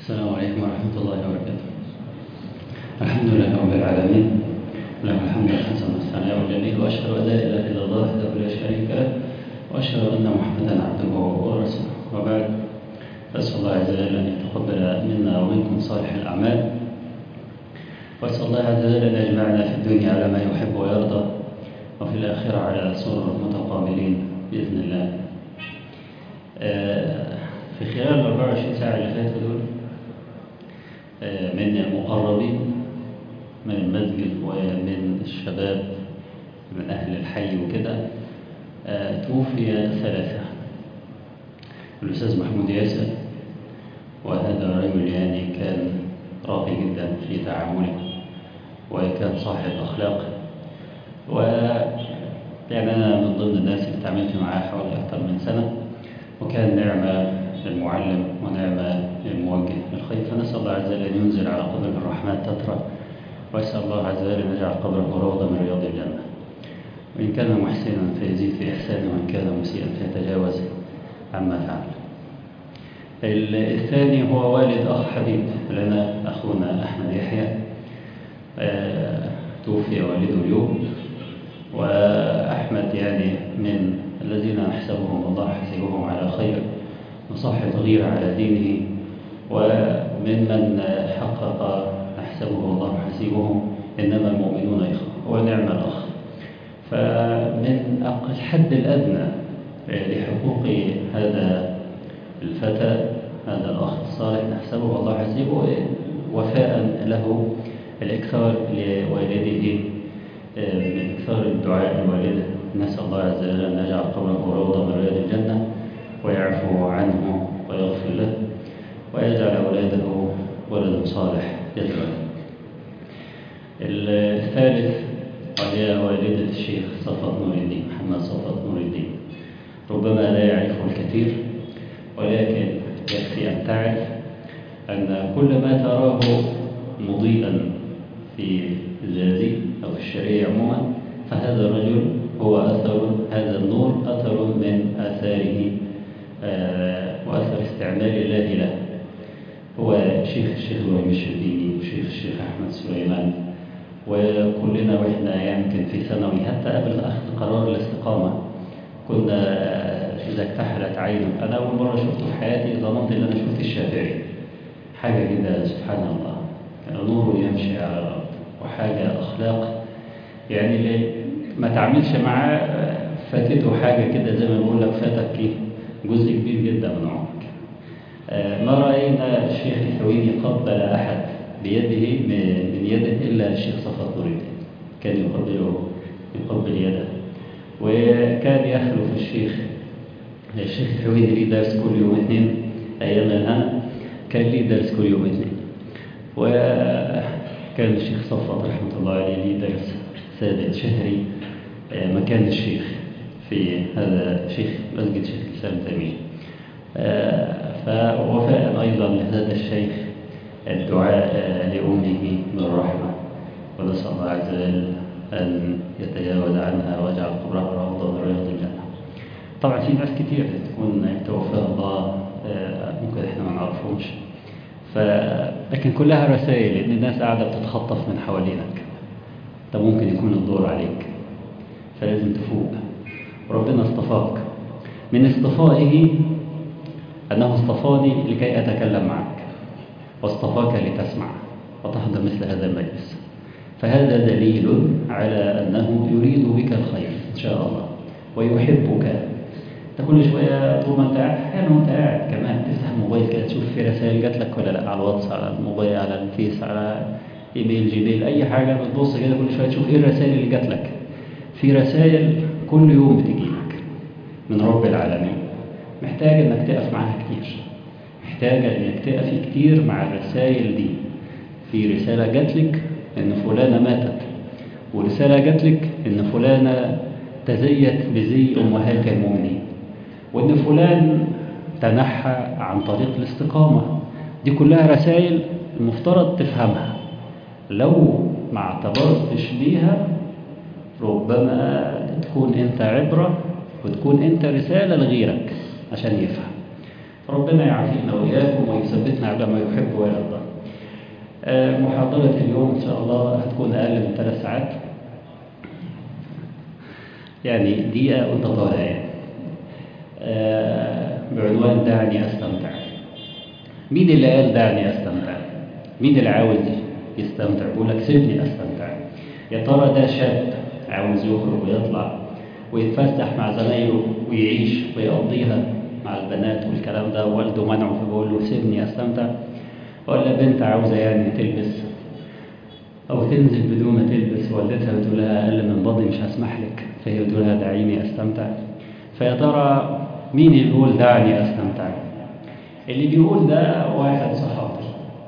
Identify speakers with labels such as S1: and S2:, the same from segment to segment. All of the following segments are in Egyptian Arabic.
S1: السلام عليكم ورحمة الله وبركاته الحمد لله رب العالمين له الحمد الحسن والثناء الجميل وأشهد أن لا إله إلا الله وحده لا شريك له وأشهد أن محمدا عبده ورسوله وبعد فأسأل الله عز وجل أن يتقبل منا ومنكم صالح الأعمال وأسأل الله عز وجل أن يجمعنا في الدنيا على ما يحب ويرضى وفي الآخرة على سرر متقابلين بإذن الله في خلال ال 24 ساعة اللي فاتوا دول من المقربين من المسجد ومن الشباب من أهل الحي وكده توفي ثلاثة الأستاذ محمود ياسر وهذا الرجل يعني كان راقي جدا في تعامله وكان صاحب أخلاق و يعني أنا من ضمن الناس اللي تعاملت معاه حوالي أكثر من سنة وكان نعمة للمعلم ونعمة للموجه للخير فنسأل الله عز وجل أن ينزل على قبر الرحمن تترى وأسأل الله عز وجل أن يجعل قبره روضة من رياض الجنة وإن كان محسنا فيزيد في إحسانه وإن كان مسيئا فيتجاوز عما فعل الثاني هو والد أخ حبيب لنا أخونا أحمد يحيى آه توفي والده اليوم وأحمد يعني من الذين نحسبهم الله حسبهم على خير وصاحب غيرة على دينه وممن حقق نحسبه الله حسيبهم إنما المؤمنون إخوة ونعم الأخ فمن الحد الأدنى لحقوق هذا الفتى هذا الأخ الصالح نحسبه الله حسيبه وفاء له الإكثار لوالده من إكثار الدعاء لوالده نسأل الله عز وجل أن يجعل قبره روضة من رياض الجنة ويعفو عنه ويغفر له ويجعل أولاده ولد صالح يدعو الثالث وهي والدة الشيخ صفوت نور الدين محمد صفوت نور الدين ربما لا يعرفه الكثير ولكن يكفي أن تعرف أن كل ما تراه مضيئا في الزازي أو في الشريعة عموما فهذا الرجل هو أثر هذا النور أثر من آثاره آه وأثر استعمال الله له هو شيخ الشيخ إبراهيم الشربيني وشيخ الشيخ أحمد سليمان وكلنا وإحنا يمكن في ثانوي حتى قبل أخذ قرار الاستقامة كنا إذا اكتحلت عينه أنا أول مرة شفته في حياتي ظننت إن أنا شفت الشافعي حاجة كده سبحان الله نور يمشي على الأرض وحاجة أخلاق يعني اللي ما تعملش معاه فاتته حاجة كده زي ما بقول لك فاتك ايه جزء كبير جدا من عمرك ما رأينا الشيخ الحويني قبل أحد بيده من يده إلا الشيخ صفوت نور الدين كان يقبله يقبل يده وكان يخلف الشيخ الشيخ الحويني ليه درس كل يوم اثنين أيام الهنا كان ليه درس كل يوم اثنين وكان الشيخ صفوت رحمة الله عليه ليه درس سادس شهري مكان الشيخ في هذا شيخ مسجد شيخ الإسلام تيمية فوفاء أيضا لهذا الشيخ الدعاء لأمه بالرحمة ونسأل الله عز وجل أن يتجاوز عنها ويجعل قبرها روضة من رياض الجنة طبعا في ناس كتير تكون توفاها الله ممكن احنا ما نعرفهمش ف... لكن كلها رسائل ان الناس قاعدة بتتخطف من حوالينك ده ممكن يكون الدور عليك فلازم تفوق ربنا اصطفاك من اصطفائه أنه اصطفاني لكي أتكلم معك واصطفاك لتسمع وتحضر مثل هذا المجلس فهذا دليل على أنه يريد بك الخير إن شاء الله ويحبك انت كل شوية طول ما انت قاعد احيانا وانت قاعد كمان تفتح الموبايل كده تشوف في رسائل جات لك ولا لا على الواتس على الموبايل على الفيس على ايميل جيميل اي حاجة بتبص كده كل شوية تشوف ايه الرسائل اللي جات لك في رسائل كل يوم بتجي لك من رب العالمين محتاج انك تقف معاها كتير محتاج انك تقفي كتير مع الرسائل دي في رسالة جات لك ان فلانة ماتت ورسالة جات لك ان فلانة تزيت بزي امهات المؤمنين وان فلان تنحى عن طريق الاستقامة دي كلها رسائل المفترض تفهمها لو ما اعتبرتش بيها ربما تكون انت عبرة وتكون انت رسالة لغيرك عشان يفهم ربنا يعافينا وإياكم ويثبتنا على ما يحب ويرضى محاضرة اليوم إن شاء الله هتكون أقل من ثلاث ساعات يعني دقيقة وأنت طالع يعني بعنوان دعني أستمتع مين اللي قال دعني أستمتع مين اللي عاوز يستمتع بيقول لك سيبني أستمتع يا ترى ده شاب عاوز يخرج ويطلع ويتفسح مع زمايله ويعيش ويقضيها مع البنات والكلام ده والده منعه فبقول له سيبني أستمتع ولا بنت عاوزة يعني تلبس أو تنزل بدون ما تلبس والدتها بتقول لها أقل من بضي مش هسمح لك فهي بتقول لها دعيني أستمتع فيا ترى مين اللي بيقول دعني أستمتع اللي بيقول ده واحد صحابي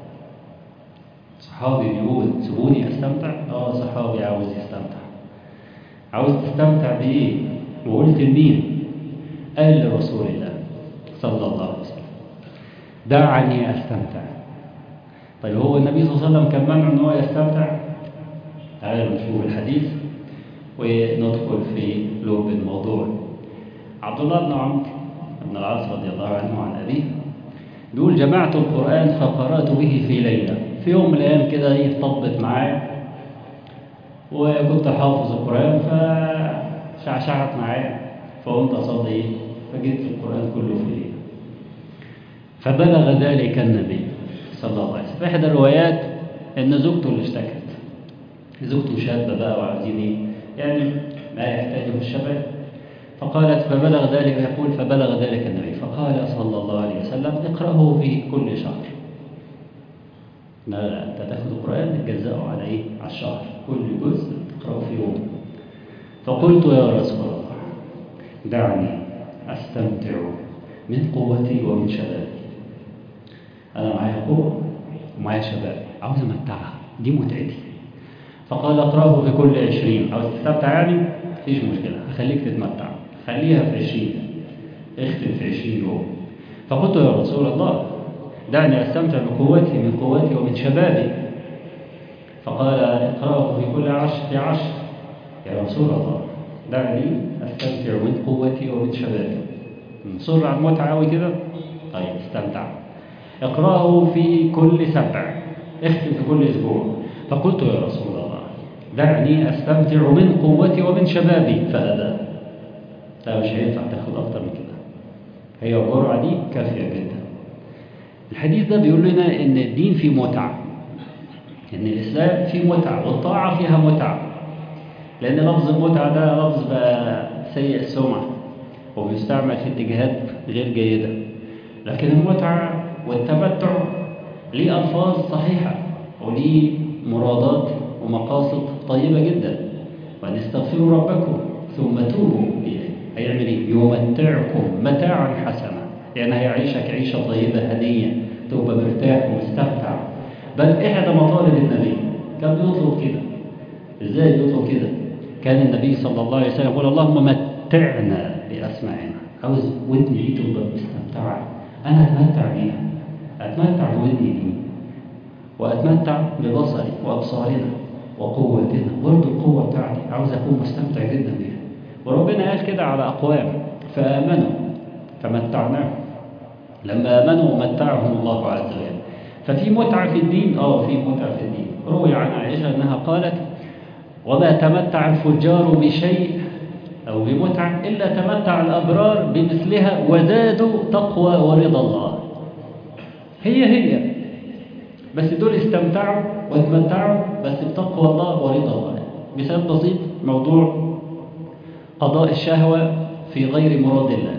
S1: صحابي بيقول سيبوني أستمتع اه صحابي عاوز يستمتع عاوز تستمتع بإيه وقلت لمين قال لرسول الله صلى الله عليه وسلم دعني أستمتع طيب هو النبي صلى الله عليه وسلم كان منع ان هو يستمتع تعالوا نشوف الحديث وندخل في لب الموضوع عبد الله بن عمرو بن العاص رضي الله عنه وعن ابيه بيقول جمعت القرآن فقرأت به في ليلة في يوم من الأيام كده ايه طبت معايا وكنت حافظ القرآن فشعشعت معايا فقمت أصلي ايه فجبت القرآن كله في ليلة فبلغ ذلك النبي صلى الله عليه وسلم في إحدى الروايات إن زوجته اللي اشتكت زوجته شابة بقى وعايزين إيه يعني ما يحتاجه الشباب فقالت فبلغ ذلك يقول فبلغ ذلك النبي فقال صلى الله عليه وسلم اقرأه في كل شهر لا لا أنت تاخد القرآن تجزأه على إيه على الشهر كل جزء تقرأه في يوم فقلت يا رسول الله دعني أستمتع من قوتي ومن شبابي أنا معايا قوة ومعايا شباب عاوز أمتعها دي متعتي فقال اقرأه في كل عشرين عاوز تستمتع يعني مفيش مشكلة هخليك تتمتع خليها في عشرين اختم في عشرين يوم فقلت يا رسول الله دعني أستمتع بقوتي من قوتي ومن شبابي فقال اقرأه في كل عشر في عشر يا رسول الله دعني أستمتع من قوتي ومن شبابي نصر على المتعة أوي كده طيب استمتع اقرأه في كل سبع اختم في كل أسبوع فقلت يا رسول الله دعني أستمتع من قوتي ومن شبابي فأبى لا مش هينفع تاخد أكتر من كده هي الجرعة دي كافية جدا الحديث ده بيقول لنا إن الدين فيه متعة إن الإسلام فيه متعة والطاعة فيها متعة لأن لفظ المتعة ده لفظ بقى سيء السمعة وبيستعمل في اتجاهات غير جيدة لكن المتعة والتمتع ليه ألفاظ صحيحة وليه مرادات ومقاصد طيبة جدا وأن استغفروا ربكم ثم توبوا إليه هيعمل إيه؟ يمتعكم متاعا حسنا يعني هيعيشك عيشة طيبة هنية تبقى مرتاح ومستمتع بل إحدى مطالب النبي كان بيطلب كده إزاي بيطلب كده؟ كان النبي صلى الله عليه وسلم يقول اللهم متعنا بأسماعنا عاوز ودني دي تبقى مستمتعة أنا أتمتع بيها أتمتع بودني دي وأتمتع ببصري وأبصارنا وقوتنا برضه القوة بتاعتي عاوز أكون مستمتع جدا بيها وربنا قال كده على أقوام فآمنوا فمتعناهم لما آمنوا متعهم الله عز وجل ففي متعة في الدين آه في متعة في الدين روي عن عائشة أنها قالت وما تمتع الفجار بشيء أو بمتعة إلا تمتع الأبرار بمثلها وزادوا تقوى ورضا الله هي هي بس دول استمتعوا واتمتعوا بس بتقوى الله ورضا الله مثال بسيط موضوع قضاء الشهوة في غير مراد الله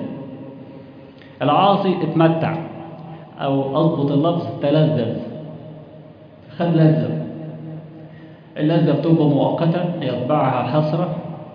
S1: العاصي اتمتع أو أضبط اللفظ تلذذ خد لذة اللذة بتبقى مؤقتة يتبعها حسرة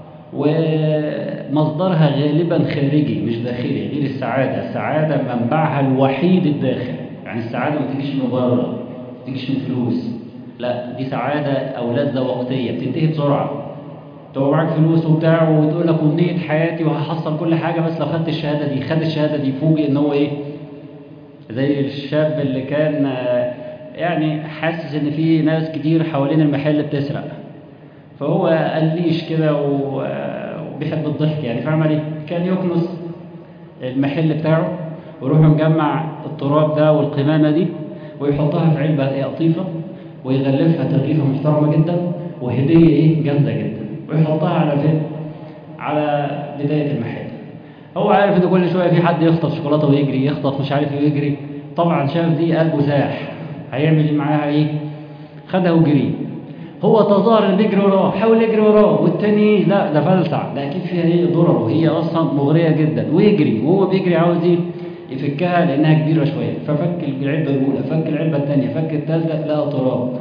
S1: ومصدرها غالبا خارجي مش داخلي غير السعادة السعادة منبعها الوحيد الداخل يعني السعادة ما تجيش من بره ما تجيش من فلوس لا دي سعادة أو لذة وقتية بتنتهي بسرعة تبقى معاك فلوس وبتاع وتقول لك أمنية حياتي وهحصل كل حاجة بس لو خدت الشهادة دي خد الشهادة دي فوجئ إن هو إيه زي الشاب اللي كان يعني حاسس إن في ناس كتير حوالين المحل بتسرق فهو قليش كده وبيحب الضحك يعني فعمل ايه كان يكنس المحل بتاعه
S2: ويروح مجمع التراب ده والقمامة دي ويحطها في علبة قطيفة ويغلفها تغليفة محترمة جدا وهدية ايه جامدة جدا ويحطها على فين؟ على بداية المحل هو عارف ان كل شوية في حد يخطف شوكولاتة ويجري يخطف مش عارف ايه ويجري طبعا شاف دي قلبه ساح هيعمل معاها ايه؟ خدها وجري هو تظاهر ان بيجري وراه حاول يجري وراه والتاني لا ده فلسع ده اكيد فيها ايه ضرر وهي اصلا مغريه جدا ويجري وهو بيجري عاوز ايه يفكها لانها كبيره شويه ففك العلبه الاولى فك العلبه الثانيه فك الثالثه لقى تراب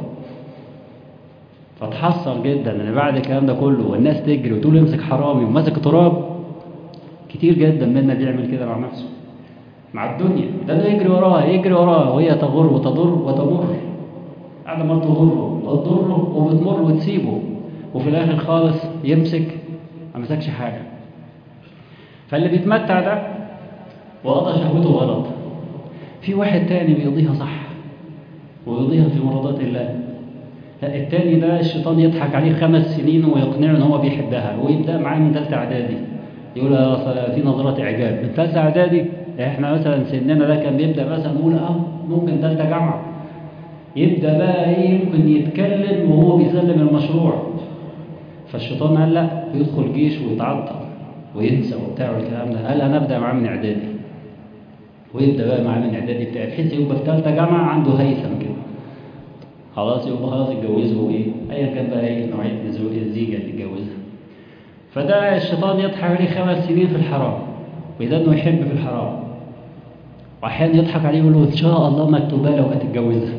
S2: فتحصل جدا ان بعد الكلام ده كله والناس تجري وتقول امسك حرامي وماسك تراب كتير جدا منا بيعمل كده مع نفسه مع الدنيا ده اللي يجري وراها يجري وراها وهي تغر وتضر وتمر قاعده ما تضره وتضره وبتمر وتسيبه وفي الاخر خالص يمسك ما مسكش حاجه فاللي بيتمتع ده وقضى شهوته غلط في واحد تاني بيقضيها صح ويقضيها في مرضات الله لا التاني ده الشيطان يضحك عليه خمس سنين ويقنعه ان هو بيحبها ويبدا معاه من ثالثه اعدادي يقول في نظرات اعجاب من ثالثه اعدادي احنا مثلا سننا ده كان بيبدا مثلا نقول اه ممكن ثالثه جامعه يبدا بقى ايه ممكن يتكلم وهو بيسلم المشروع فالشيطان قال لا يدخل جيش ويتعطل وينسى وبتاع والكلام ده قال انا ابدا معاه من اعدادي ويبدا بقى معاه من اعدادي بتاع بحيث يبقى في ثالثه جامعه عنده هيثم كده خلاص يبقى خلاص اتجوزه ايه ايا كان بقى ايه نوعيه الزيجه اللي اتجوزها فده الشيطان يضحك عليه خمس سنين في الحرام وإذا انه يحب في الحرام واحيانا يضحك عليه يقول له ان شاء الله مكتوبه لو هتتجوزها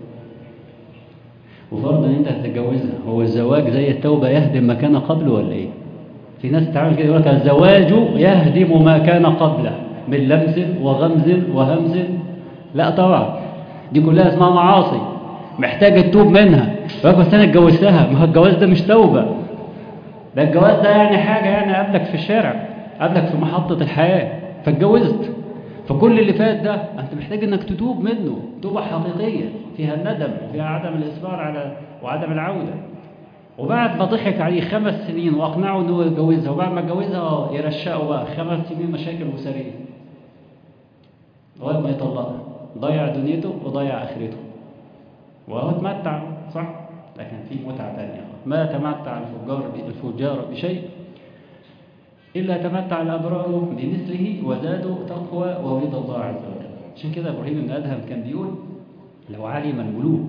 S2: وفرضا ان انت هتتجوزها هو الزواج زي التوبه يهدم ما كان قبله ولا ايه في ناس تعمل كده يقول لك الزواج يهدم ما كان قبله من لمس وغمز وهمز لا طبعا دي كلها اسمها معاصي محتاج تتوب منها يقول بس انا اتجوزتها ما هو الجواز ده مش توبه ده الجواز ده يعني حاجه يعني قابلك في الشارع قابلك في محطه الحياه فاتجوزت فكل اللي فات ده انت محتاج انك تتوب منه توبه حقيقيه فيها الندم وفيها عدم الاصرار على وعدم العوده وبعد ما ضحك عليه خمس سنين واقنعه انه يتجوزها وبعد ما اتجوزها يرشقه بقى خمس سنين مشاكل اسريه لغايه ما يطلقها ضيع دنيته وضيع اخرته وهو اتمتع صح لكن في متعه ثانيه ما تمتع الفجار الفجار بشيء إلا تمتع الأبرار بمثله وزادوا تقوى ورضا الله عز وجل عشان كده إبراهيم بن أدهم كان بيقول لو علم الملوك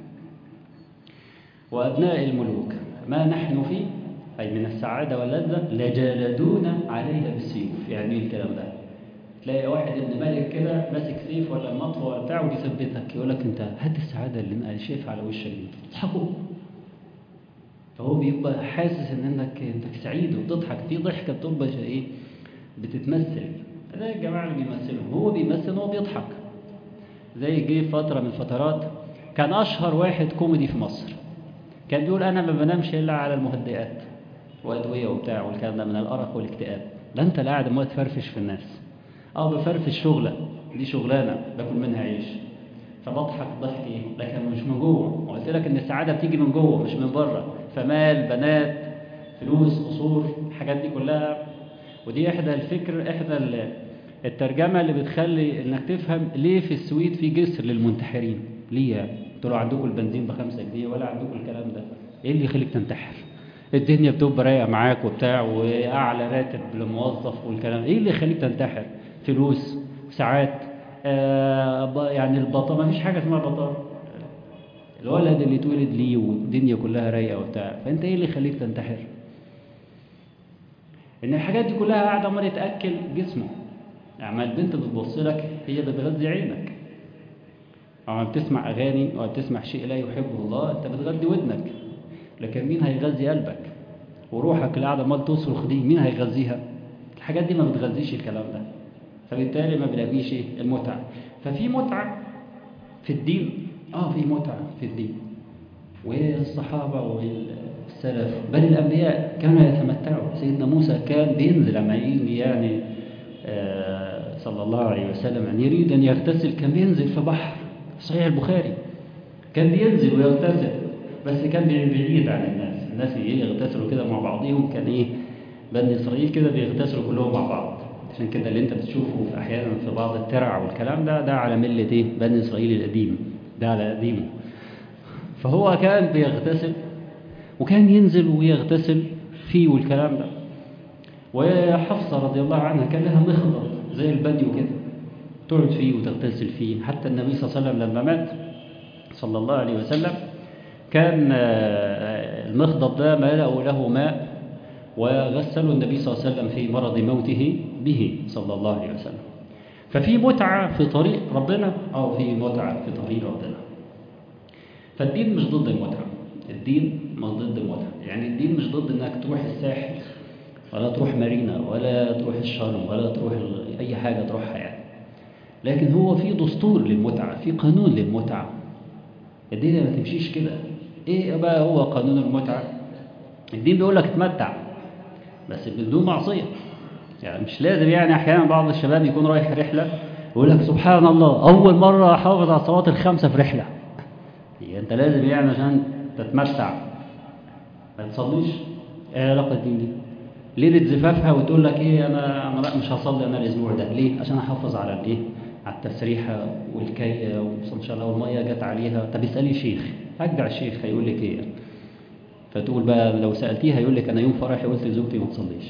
S2: وأبناء الملوك ما نحن فيه أي من السعادة واللذة لجالدونا عليها بالسيوف يعني ايه الكلام ده تلاقي واحد ابن ملك كده ماسك سيف ولا مطوه ولا بتاع وبيثبتك يقول لك انت هات السعاده اللي انا شايفها على وشك دي تضحكوا فهو بيبقى حاسس ان انك انك سعيد وبتضحك في ضحكه بتبقى ايه بتتمثل زي الجماعه اللي بيمثلوا هو بيمثل وهو بيضحك زي جه فتره من الفترات كان اشهر واحد كوميدي في مصر كان بيقول انا ما بنامش الا على المهدئات وادويه وبتاع والكلام ده من الارق والاكتئاب ده انت اللي قاعد ما تفرفش في الناس اه بفرفش شغله دي شغلانه باكل منها عيش فبضحك ضحك ايه لكن مش من جوه وقلت لك ان السعاده بتيجي من جوه مش من بره فمال بنات فلوس قصور الحاجات دي كلها ودي احدى الفكر احدى الترجمه اللي بتخلي انك تفهم ليه في السويد في جسر للمنتحرين ليه يعني انتوا لو عندكم البنزين بخمسة جنيه ولا عندكم الكلام ده ايه اللي يخليك تنتحر الدنيا بتبقى رايقه معاك وبتاع واعلى راتب للموظف والكلام ايه اللي يخليك تنتحر فلوس ساعات آه يعني البطاله ما فيش حاجه اسمها بطاله الولد اللي اتولد ليه والدنيا كلها رايقه وبتاع فانت ايه اللي يخليك تنتحر ان الحاجات دي كلها قاعده عماله تاكل جسمه يعني البنت بتبص لك هي بتغذي عينك أو بتسمع أغاني أو بتسمع شيء لا يحبه الله أنت بتغذي ودنك لكن مين هيغذي قلبك وروحك اللي قاعدة عمال تصرخ دي مين هيغذيها الحاجات دي ما بتغذيش الكلام ده فبالتالي ما بلاقيش المتعة ففي متعة في الدين اه في متعة في الدين والصحابة والسلف بل الأنبياء كانوا يتمتعوا سيدنا موسى كان بينزل لما يجي يعني آه صلى الله عليه وسلم أن يريد أن يغتسل كان بينزل في بحر صحيح البخاري كان بينزل ويغتسل بس كان بعيد عن الناس الناس يغتسلوا كده مع بعضهم كان ايه بني اسرائيل كده بيغتسلوا كلهم مع بعض عشان كده اللي انت بتشوفه في احيانا في بعض الترع والكلام ده ده على مله ايه بني اسرائيل القديم ده على قديمه فهو كان بيغتسل وكان ينزل ويغتسل فيه والكلام ده وحفصة رضي الله عنها كان لها مخضر زي البديو كده تقعد فيه وتغتسل فيه حتى النبي صلى الله عليه وسلم لما مات صلى الله عليه وسلم كان المخضب ده ملأوا له ماء وغسلوا النبي صلى الله عليه وسلم في مرض موته به صلى الله عليه وسلم ففي متعة في طريق ربنا أو في متعة في طريق ربنا فالدين مش ضد المتعة الدين مش ضد المتعة يعني الدين مش ضد انك تروح الساحل ولا تروح مارينا ولا تروح الشرم ولا تروح اي حاجة تروحها يعني لكن هو في دستور للمتعة في قانون للمتعة الدنيا ما تمشيش كده ايه بقى هو قانون المتعة الدين بيقول لك اتمتع بس بدون معصية يعني مش لازم يعني احيانا بعض الشباب يكون رايح رحلة ويقول لك سبحان الله اول مرة احافظ على الصلوات الخمسة في رحلة هي انت لازم يعني عشان تتمتع ما تصليش ايه علاقة الدين دي ليلة زفافها وتقول لك ايه انا انا لا مش هصلي انا الاسبوع ده ليه عشان احافظ على الايه على التسريحة والكية وان شاء الله والمية جت عليها طب اسألي شيخ ارجع الشيخ هيقول لك ايه فتقول بقى لو سألتيه هيقول لك انا يوم فرحي قلت لزوجتي ما تصليش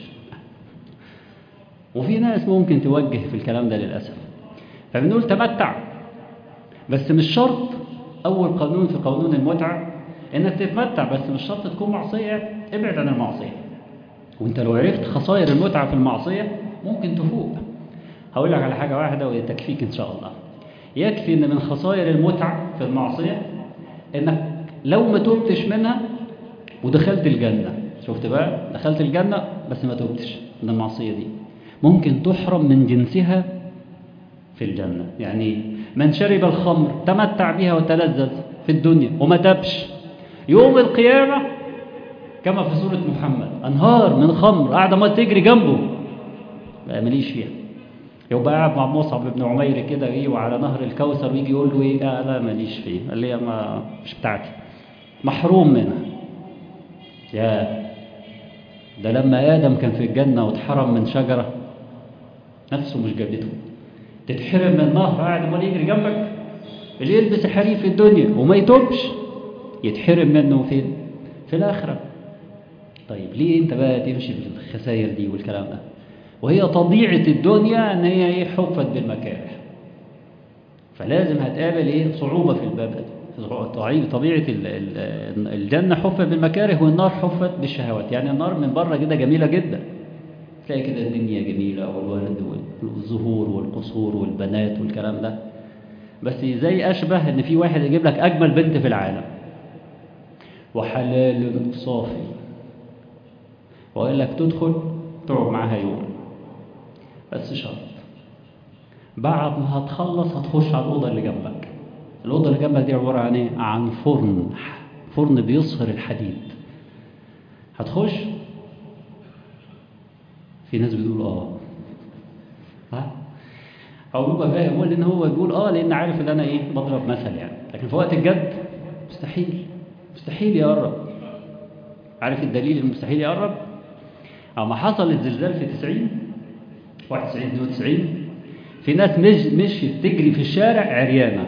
S2: وفي ناس ممكن توجه في الكلام ده للأسف فبنقول تمتع بس مش شرط أول قانون في قانون المتعة إنك تتمتع بس مش شرط تكون معصية ابعد عن المعصية وانت لو عرفت خصائر المتعة في المعصية ممكن تفوق هقول لك على حاجة واحدة وتكفيك إن شاء الله يكفي إن من خصائر المتعة في المعصية إنك لو ما تبتش منها ودخلت الجنة شفت بقى دخلت الجنة بس ما تبتش من المعصية دي ممكن تحرم من جنسها في الجنة يعني من شرب الخمر تمتع بها وتلذذ في الدنيا وما تبش يوم القيامة كما في سورة محمد أنهار من خمر قاعدة ما تجري جنبه بقى ماليش فيها يبقى قاعد مع مصعب بن عمير كده ايه وعلى نهر الكوثر ويجي يقول له ايه آه لا ماليش فيه قال لي ما مش بتاعتي محروم منها يا ده لما آدم كان في الجنة واتحرم من شجرة نفسه مش جابته تتحرم من نهر قاعد امال يجري جنبك اللي يلبس حرير في الدنيا وما يتوبش يتحرم منه فين في الآخرة طيب ليه انت بقى تمشي بالخسائر دي والكلام ده وهي طبيعة الدنيا ان هي ايه حفت بالمكاره فلازم هتقابل ايه صعوبة في الباب ده طبيعة الجنة حفت بالمكاره والنار حفت بالشهوات يعني النار من بره كده جميلة جدا تلاقي كده الدنيا جميلة والورد والزهور والقصور والبنات والكلام ده بس زي أشبه إن في واحد يجيب لك أجمل بنت في العالم وحلال صافي وقال لك تدخل تقعد معاها يوم بس شرط بعد ما هتخلص هتخش على الأوضة اللي جنبك الأوضة اللي جنبك دي عبارة عن إيه؟ عن فرن فرن بيصهر الحديد هتخش في ناس بتقول اه ها او بيبقى فاهم هو لان هو بيقول اه لان عارف ان انا ايه بضرب مثل يعني لكن في وقت الجد مستحيل مستحيل يقرب عارف الدليل المستحيل يقرب اما حصل الزلزال في 90 91 92 في ناس مش مشيت تجري في الشارع عريانه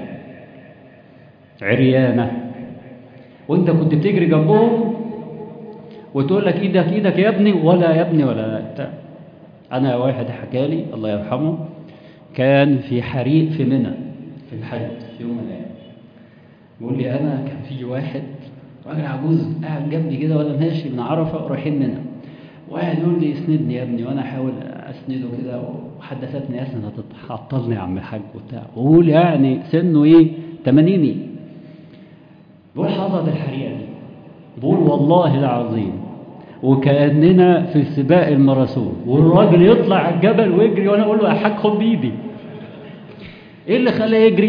S2: عريانه وانت كنت بتجري جنبهم وتقول لك ايدك ايدك يا ابني ولا يا ابني ولا بتاع انا واحد حكى لي الله يرحمه كان في حريق في منى في الحج في يوم من الايام بيقول لي انا كان في واحد راجل عجوز قاعد جنبي كده وانا ماشي من عرفه رايحين منى وقاعد يقول لي اسندني يا ابني وانا احاول اسنده كده وحدثتني اسند هتعطلني يا عم الحاج وبتاع وقول يعني سنه ايه 80 بقول حصلت الحريقه دي بقول والله العظيم وكأننا في سباق الماراثون والراجل يطلع على الجبل ويجري وانا اقول له يا حاج خد بايدي ايه اللي خلاه يجري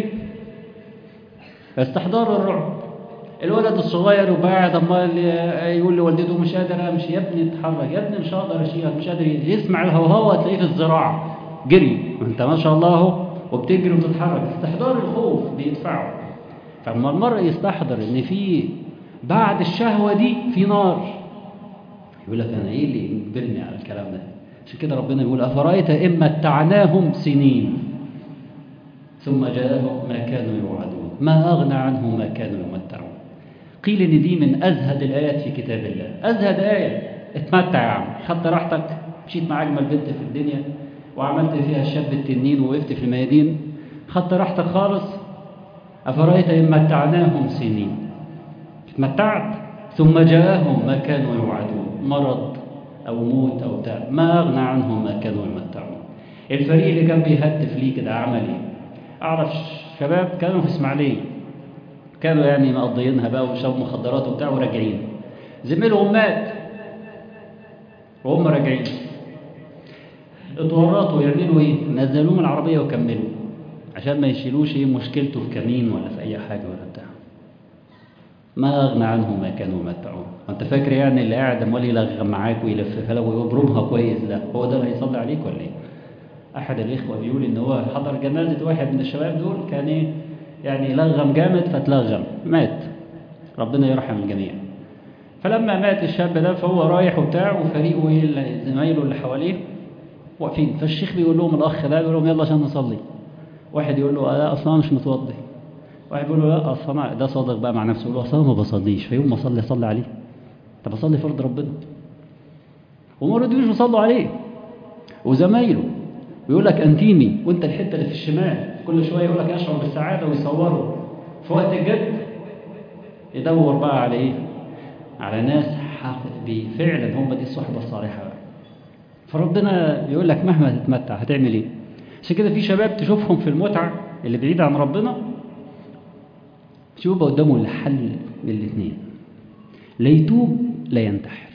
S2: استحضار الرعب الولد الصغير وبعد امال يقول لوالدته مش قادر امشي يا ابني اتحرك يا ابني مش هقدر اشيلك مش قادر يسمع الهوهوه تلاقيه في الزراعه جري انت ما شاء الله اهو وبتجري وتتحرك استحضار الخوف بيدفعه فلما المرء يستحضر ان في بعد الشهوه دي في نار يقول لك انا ايه اللي يجبرني على الكلام ده عشان كده ربنا يقول أفرأيت إن متعناهم سنين ثم جاءهم ما كانوا يوعدون ما أغنى عنهم ما كانوا يمتعون قيل إن دي من أزهد الآيات في كتاب الله أزهد آية اتمتع يا عم خدت راحتك مشيت مع أجمل بنت في الدنيا وعملت فيها الشاب التنين ووقفت في الميادين خدت راحتك خالص أفرأيت إن متعناهم سنين اتمتعت ثم جاءهم ما كانوا يوعدون مرض أو موت أو بتاع ما أغنى عنهم ما كانوا يمتعون الفريق اللي كان بيهتف ليه كده عمل إيه أعرف شباب كانوا في إسماعيلية كانوا يعني مقضيينها بقى وشربوا مخدرات وبتاع وراجعين زميلهم مات وهم راجعين اتورطوا يعملوا ايه نزلوه من العربيه وكملوا عشان ما يشيلوش ايه مشكلته في كمين ولا في اي حاجه ولا بتاع ما اغنى عنهم ما كانوا يمتعون انت فاكر يعني اللي قاعد امال يلغم معاك ويلففها لك ويبرمها كويس ده هو ده اللي هيصلي عليك ولا ايه احد الاخوه بيقول ان هو حضر جنازه واحد من الشباب دول كان ايه يعني لغم جامد فتلغم مات ربنا يرحم الجميع فلما مات الشاب ده فهو رايح وبتاع وفريقه ايه زمايله اللي حواليه واقفين فالشيخ بيقول لهم الاخ ده بيقول لهم يلا عشان نصلي واحد يقول له لا اصلا أنا مش متوضي واحد بيقول له لا اصلا ده صادق بقى مع نفسه يقول له اصلا ما بصليش فيوم ما اصلي اصلي عليه طب اصلي فرض ربنا وما رضيوش يصلوا عليه وزمايله ويقول لك انتيمي وانت الحته اللي في الشمال كل شويه يقول لك اشعر بالسعاده ويصوروا في وقت الجد يدور بقى على ايه على ناس فعلا هم دي الصحبه الصالحه بقى فربنا بيقول لك مهما تتمتع هتعمل ايه عشان كده في شباب تشوفهم في المتعه اللي بعيد عن ربنا شوف قدامه الحل من الاثنين لا يتوب لا ينتحر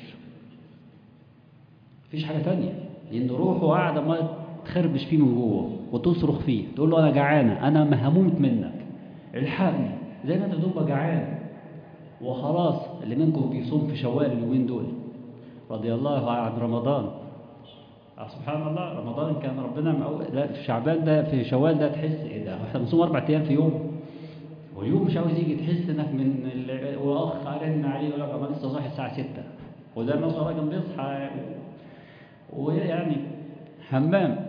S2: مفيش حاجه تانية لان روحه قاعده ما تخربش فيه من جوه وتصرخ فيه تقول له انا جعانه انا هموت منك الحقني زي ما انت بتبقى جعان وخلاص اللي منكم بيصوم في شوال اليومين دول رضي الله عن رمضان سبحان الله رمضان كان ربنا مقو... لا في شعبان ده في شوال ده تحس ايه ده احنا بنصوم اربع ايام في يوم واليوم مش عاوز يجي تحس انك من ال... واخ رن عليه يقول لك انا لسه صاحي الساعه 6 وده مثلا راجل بيصحى ويعني همام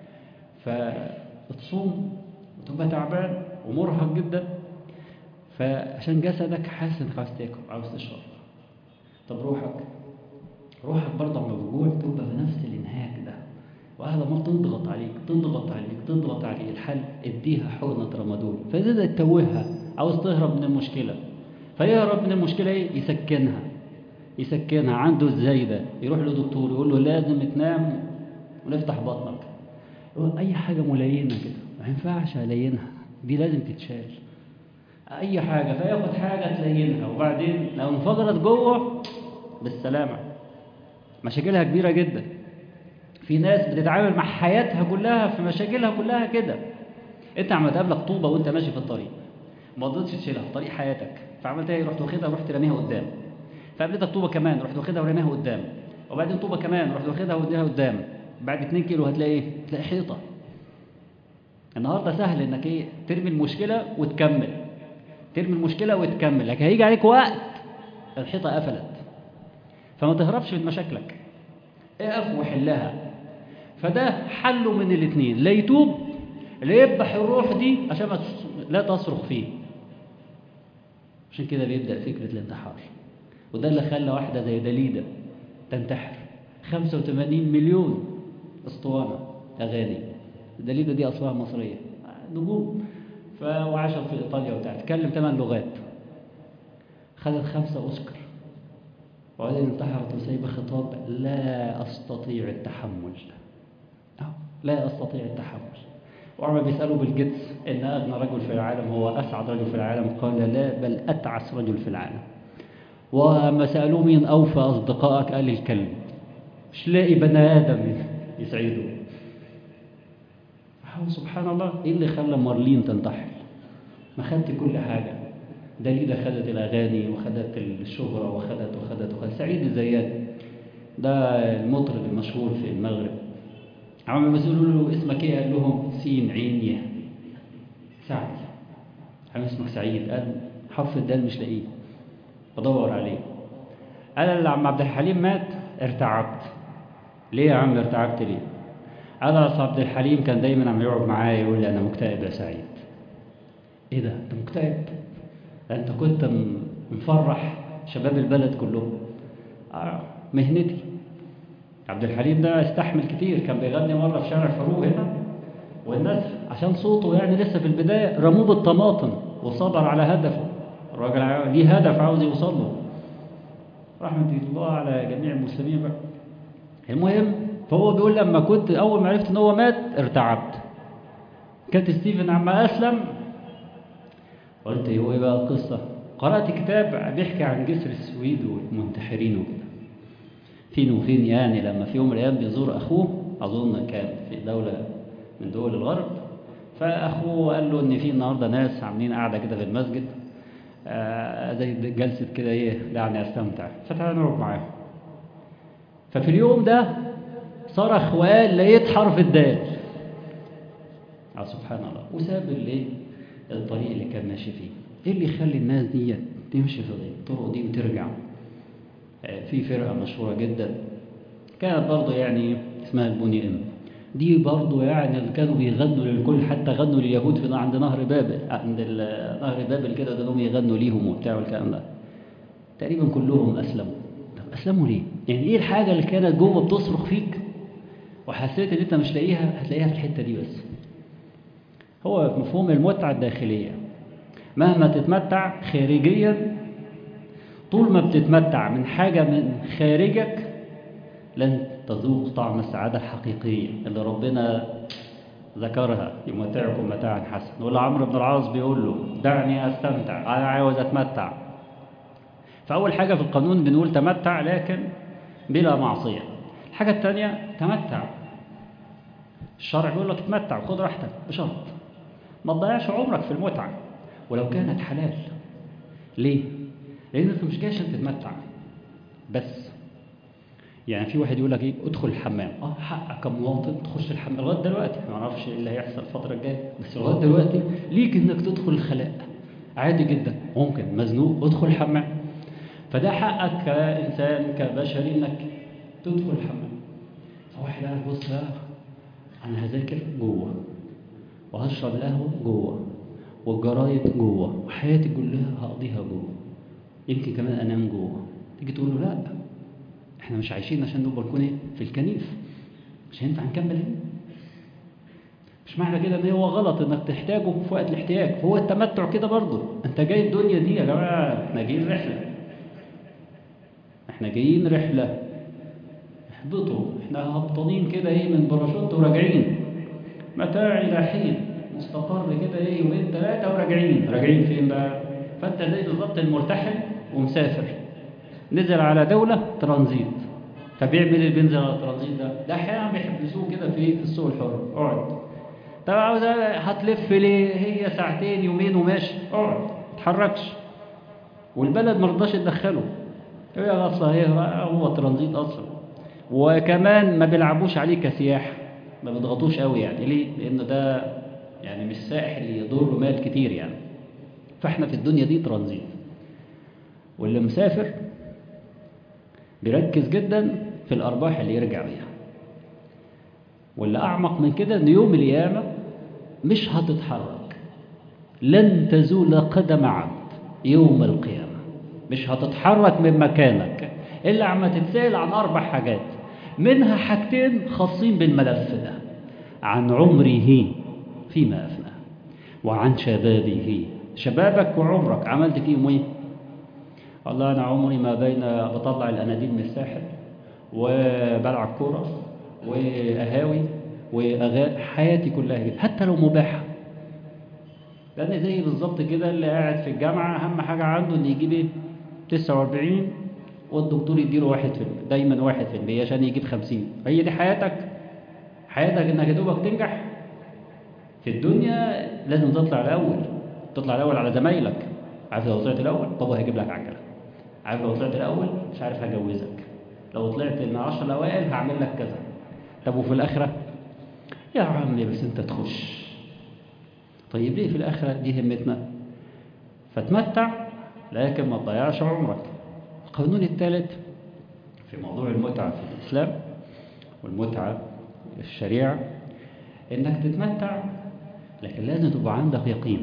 S2: فتصوم وتبقى تعبان ومرهق جدا فعشان جسدك حاسس انك عاوز تاكل عاوز تشرب طب روحك روحك برضه لما بتجوع تبقى بنفس الانهاك ده وهذا ما تضغط عليك تضغط عليك تضغط عليك الحل اديها حقنه رمادول فاذا تتوهها عاوز تهرب من المشكله فيهرب من المشكله ايه يسكنها يسكنها عنده ازاي ده يروح لدكتور يقول له لازم تنام ونفتح بطنك يقول اي حاجه ملينه كده ما ينفعش الينها دي لازم تتشال اي حاجه فياخد حاجه تلينها وبعدين لو انفجرت جوه بالسلامه مشاكلها كبيره جدا في ناس بتتعامل مع حياتها كلها في مشاكلها كلها كده انت عم تقابلك طوبه وانت ماشي في الطريق ما قدرتش تشيلها في طريق حياتك فعملت ايه رحت واخدها ورحت راميها قدام فقابلتك طوبه كمان رحت واخدها وراميها قدام وبعدين طوبه كمان رحت واخدها وديها قدام بعد 2 كيلو هتلاقي ايه تلاقي حيطه النهارده سهل انك ايه ترمي المشكله وتكمل ترمي المشكله وتكمل لكن هيجي عليك وقت الحيطه قفلت فما تهربش من مشاكلك اقف وحلها فده حله من الاثنين لا يتوب لا يذبح الروح دي عشان ما لا تصرخ فيه عشان كده بيبدا فكره الانتحار وده اللي خلى واحده زي دليده تنتحر 85 مليون اسطوانه اغاني دليده دي اصلها مصريه نجوم وعاشت في ايطاليا وبتاع تتكلم ثمان لغات خدت خمسه اوسكار وبعدين انتحرت وسايبه خطاب لا استطيع التحمل لا استطيع التحمل وعما بيسالوا بالجدس ان اغنى رجل في العالم هو اسعد رجل في العالم قال لا بل اتعس رجل في العالم وما سالوه مين اوفى اصدقائك قال الكلب مش لاقي بني ادم يسعده سبحان الله ايه اللي خلى مارلين تنتحر ما خدت كل حاجه دليلة خدت الأغاني وخدت الشهرة وخدت وخدت وخدت سعيد الزيات ده المطرب المشهور في المغرب عم بيسألوا له اسمك ايه قال لهم سين عين يا سعد عم اسمك سعيد قال حرف الدال مش لاقيه بدور عليه قال اللي عم عبد الحليم مات ارتعبت ليه يا عم ارتعبت ليه أنس عبد الحليم كان دايما عم يقعد معايا يقول لي أنا مكتئب يا سعيد إيه ده أنت مكتئب ده أنت كنت م- مفرح شباب البلد كلهم آه مهنتي عبد الحليم ده استحمل كتير كان بيغني مرة في شارع فاروق هنا والناس عشان صوته يعني لسه في البداية رموه بالطماطم وصبر على هدفه الراجل ع- ليه هدف عاوز يوصل له رحمة الله على جميع المسلمين بقى المهم فهو بيقول لما كنت أول ما عرفت إن هو مات ارتعبت كانت ستيفن عما أسلم قلت هو إيه بقى القصة قرأت كتاب بيحكي عن جسر السويد والمنتحرين وكده فين وفين يعني لما في يوم من الأيام بيزور أخوه أظن كان في دولة من دول الغرب فأخوه قال له إن في النهاردة ناس عاملين قاعدة كده في المسجد آه، زي جلسة كده إيه دعني أستمتع فتعالى نقعد معاهم ففي اليوم ده صرخ وقال لقيت حرف الدال آه سبحان الله وساب الايه الطريق اللي كان ماشي فيه ايه اللي يخلي الناس دي تمشي في الطرق دي وترجع آه، في فرقة مشهورة جدا كانت برضه يعني اسمها البني ام دي برضه يعني اللي كانوا بيغنوا للكل حتى غنوا لليهود في عند نهر بابل عند ال- نهر بابل كده كانوا يغنوا ليهم وبتاع والكلام ده تقريبا كلهم اسلموا طب اسلموا ليه؟ يعني ايه الحاجة اللي كانت جوه بتصرخ فيك وحسيت ان انت مش لاقيها هتلاقيها في الحتة دي بس هو مفهوم المتعة الداخلية مهما تتمتع خارجيا طول ما بتتمتع من حاجة من خارجك لن تذوق طعم السعادة الحقيقية اللي ربنا ذكرها يمتعكم متاعا حسنا واللي عمرو بن العاص بيقول له دعني استمتع انا عاوز اتمتع فاول حاجة في القانون بنقول تمتع لكن بلا معصية الحاجة الثانية تمتع الشرع بيقول لك تمتع خد راحتك بشرط ما تضيعش عمرك في المتعة ولو كانت حلال ليه؟ لأن أنت مش جاي عشان تتمتع بس يعني في واحد يقول لك ايه ادخل الحمام اه حقك كمواطن تخش الحمام لغايه دلوقتي ما اعرفش ايه اللي هيحصل الفتره الجايه بس لغايه دلوقتي ليك انك تدخل الخلاء عادي جدا ممكن مزنوق ادخل الحمام فده حقك كانسان كبشري انك تدخل الحمام فواحد قال بص بقى انا هذاكر جوه وهشرب القهوه جوه والجرايد جوه وحياتي كلها هقضيها جوه يمكن كمان انام جوه تيجي تقول له لا احنا مش عايشين عشان نبقى نكون ايه في الكنيف مش هينفع نكمل هنا مش معنى كده ان هو غلط انك تحتاجه في وقت الاحتياج هو التمتع كده برضه انت جاي الدنيا دي يا جماعه احنا جايين رحله احنا جايين رحله احبطوا احنا هبطانين كده ايه من باراشوت وراجعين متاع الى حين مستقر كده ايه يومين ثلاثه وراجعين راجعين فين بقى فانت زي بالظبط المرتحل ومسافر نزل على دولة ترانزيت فبيعمل اللي بينزل على الترانزيت ده ده احيانا بيحبسوه كده في في السوق الحر اقعد طب عاوز هتلف ليه هي ساعتين يومين وماشي اقعد ما تتحركش والبلد ما رضاش تدخله هي اصلا هي هو ترانزيت اصلا وكمان ما بيلعبوش عليه كسياح ما بيضغطوش قوي يعني ليه لان ده يعني مش سائح اللي يضر مال كتير يعني فاحنا في الدنيا دي ترانزيت واللي مسافر بيركز جدا في الأرباح اللي يرجع بيها واللي أعمق من كده أن يوم القيامة مش هتتحرك لن تزول قدم عبد يوم القيامة مش هتتحرك من مكانك إلا عما تتسأل عن أربع حاجات منها حاجتين خاصين بالملف ده عن عمره فيما أفناه وعن شبابه شبابك وعمرك عملت فيهم ايه والله أنا عمري ما بين بطلع الأناديل من الساحل وبلعب كورة وأهاوي وأغاني حياتي كلها كده حتى لو مباحة لأن زي بالظبط كده اللي قاعد في الجامعة أهم حاجة عنده إن يجيب إيه 49 والدكتور يديله واحد في المية دايما واحد في المية عشان يجيب 50 هي دي حياتك حياتك إنك يا دوبك تنجح في الدنيا لازم تطلع الأول تطلع الأول على زمايلك عارف لو طلعت الأول بابا هيجيب لك عجلة عارف لو طلعت الأول مش عارف هجوزك لو طلعت من عشر الأوائل هعمل لك كذا طب وفي الآخرة يا عمي بس أنت تخش طيب ليه في الآخرة دي همتنا فتمتع لكن ما تضيعش عمرك القانون الثالث في موضوع المتعة في الإسلام والمتعة الشريعة إنك تتمتع لكن لازم تبقى عندك يقين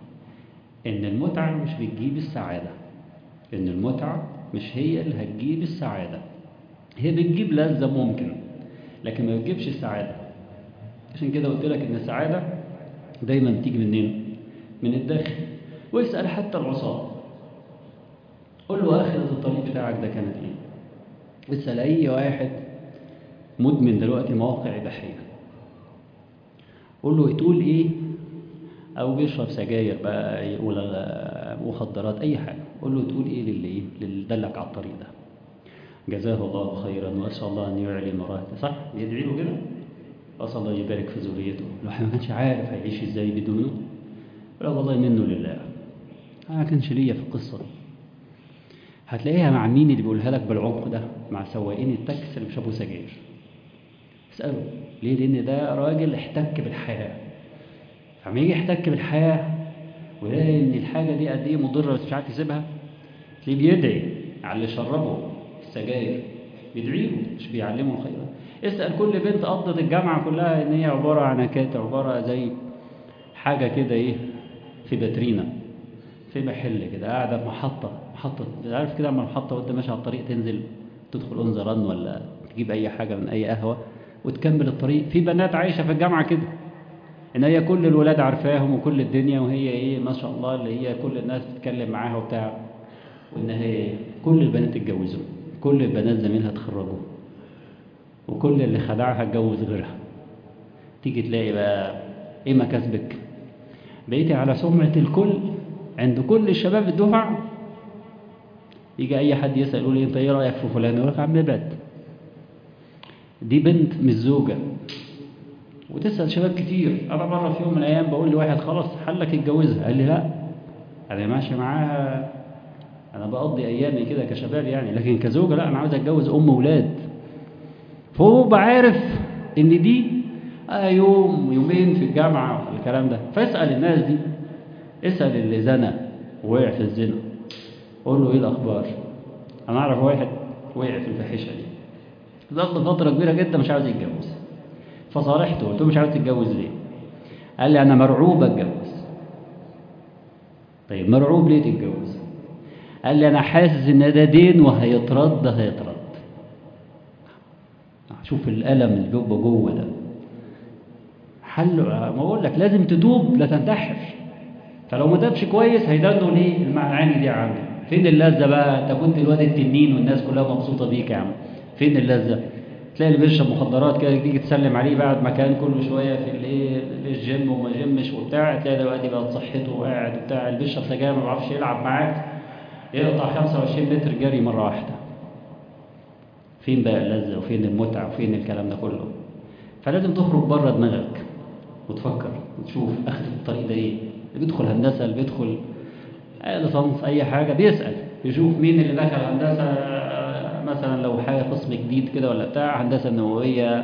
S2: إن المتعة مش بتجيب السعادة إن المتعة مش هي اللي هتجيب السعادة هي بتجيب لذة ممكن لكن ما بتجيبش السعادة عشان كده قلت لك إن السعادة دايما بتيجي منين؟ من الداخل واسأل حتى العصاة قول له آخرة الطريق بتاعك ده كانت إيه؟ اسأل أي واحد مدمن دلوقتي مواقع إباحية قول له تقول إيه أو بيشرب سجاير بقى يقول مخدرات أي حاجة قول له تقول إيه للي إيه للي دلك على الطريق ده جزاه الله خيرا وأسأل الله أن يعلي مراته صح يدعي له كده أسأل الله يبارك في ذريته الواحد ما كانش عارف هيعيش إزاي بدونه لا والله منه لله أنا ما كانش ليا في القصة دي هتلاقيها مع مين اللي بيقولها لك بالعمق ده مع سواقين التاكسي اللي بيشربوا سجاير اسأله ليه لأن ده راجل احتك بالحياة فلما يجي يحتك بالحياة ويلاقي إن الحاجة دي قد إيه مضرة بس مش عارف يسيبها تلاقيه بيدعي على اللي شربه السجاير بيدعي له مش بيعلمه الخير اسأل كل بنت قضت الجامعة كلها إن هي عبارة عن كانت عبارة زي حاجة كده إيه في باترينا في محل كده قاعدة في محطة محطة عارف كده اما المحطة وأنت ماشي على الطريق تنزل تدخل أنزران ولا تجيب أي حاجة من أي قهوة وتكمل الطريق في بنات عايشة في الجامعة كده ان هي كل الولاد عارفاهم وكل الدنيا وهي ايه ما شاء الله اللي هي كل الناس بتتكلم معاها وبتاع وان هي كل البنات اتجوزوا كل البنات زميلها اتخرجوا وكل اللي خدعها اتجوز غيرها تيجي تلاقي بقى ايه مكاسبك بقيتي على سمعة الكل عند كل الشباب الدفع يجي اي حد يسأل يقول لي انت ايه رأيك في فلان يقول لك عم ابعد دي بنت مش زوجة وتسأل شباب كتير أنا مرة في يوم من الأيام بقول لواحد خلاص حلك اتجوزها قال لي لا أنا ماشي معاها أنا بقضي أيامي كده كشباب يعني لكن كزوجة لا أنا عاوز أتجوز أم ولاد فهو بعارف إن دي آه يوم يومين في الجامعة الكلام ده فاسأل الناس دي اسأل اللي زنى ووقع في الزنا قول له إيه الأخبار أنا أعرف واحد وقع في الفاحشة دي ظل فترة كبيرة جدا مش عاوز يتجوز فصارحته قلت له مش عاوز تتجوز ليه قال لي انا مرعوب اتجوز طيب مرعوب ليه تتجوز قال لي انا حاسس ان ده دين وهيترد هيترد شوف الالم اللي بيبقى جوه ده حل ما بقول لك لازم تتوب لا تنتحر فلو ما تابش كويس هيدنوا ليه المعاني دي يا عم فين اللذه بقى انت كنت الواد التنين والناس كلها مبسوطه بيك يا عم فين اللذه تلاقي اللي بيشرب مخدرات كده تيجي تسلم عليه بعد ما كان كل شويه في الايه الجيم وما جيمش وبتاع تلاقي دلوقتي بقت صحته وقاعد وبتاع اللي بيشرب سجاير ما بيعرفش يلعب معاك يقطع 25 متر جري مره واحده فين بقى اللذه وفين المتعه وفين الكلام ده كله فلازم تخرج بره دماغك وتفكر وتشوف اخر الطريق ده ايه اللي بيدخل هندسه اللي بيدخل اي لصنف اي حاجه بيسال يشوف مين اللي دخل هندسه مثلا لو حاجة قسم جديد كده ولا بتاع هندسة نووية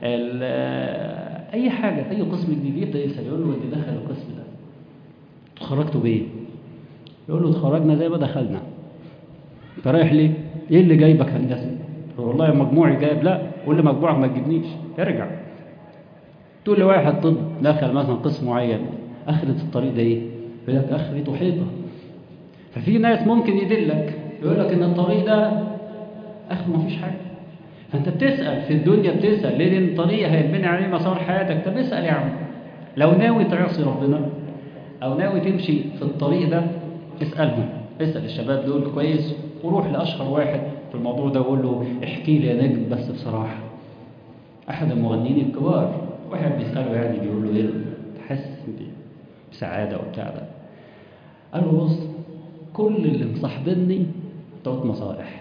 S2: أي حاجة أي قسم جديد يبدأ يسأل يقول له أنت دخل القسم ده اتخرجتوا بإيه؟ يقول له اتخرجنا زي ما دخلنا أنت رايح ليه؟ إيه اللي جايبك هندسة؟ والله مجموعي جايب لا قول لي مجموعك ما تجيبنيش ارجع تقول لي واحد طب دخل مثلا قسم معين آخرة الطريق ده إيه؟ يقول لك آخرته حيطة ففي ناس ممكن يدلك يقول لك إن الطريق ده اخر ما فيش حاجه فانت بتسال في الدنيا بتسال ليه لان الطريق هيتبني عليه مسار حياتك طب اسال يا عم لو ناوي تعصي ربنا او ناوي تمشي في الطريق ده اسالهم اسال الشباب دول كويس وروح لاشهر واحد في الموضوع ده وقول له احكي لي يا نجم بس بصراحه احد المغنيين الكبار واحد بيساله يعني بيقول له ايه تحس بسعاده وبتاع ده قال له بص كل اللي مصاحبني بتوع مصالح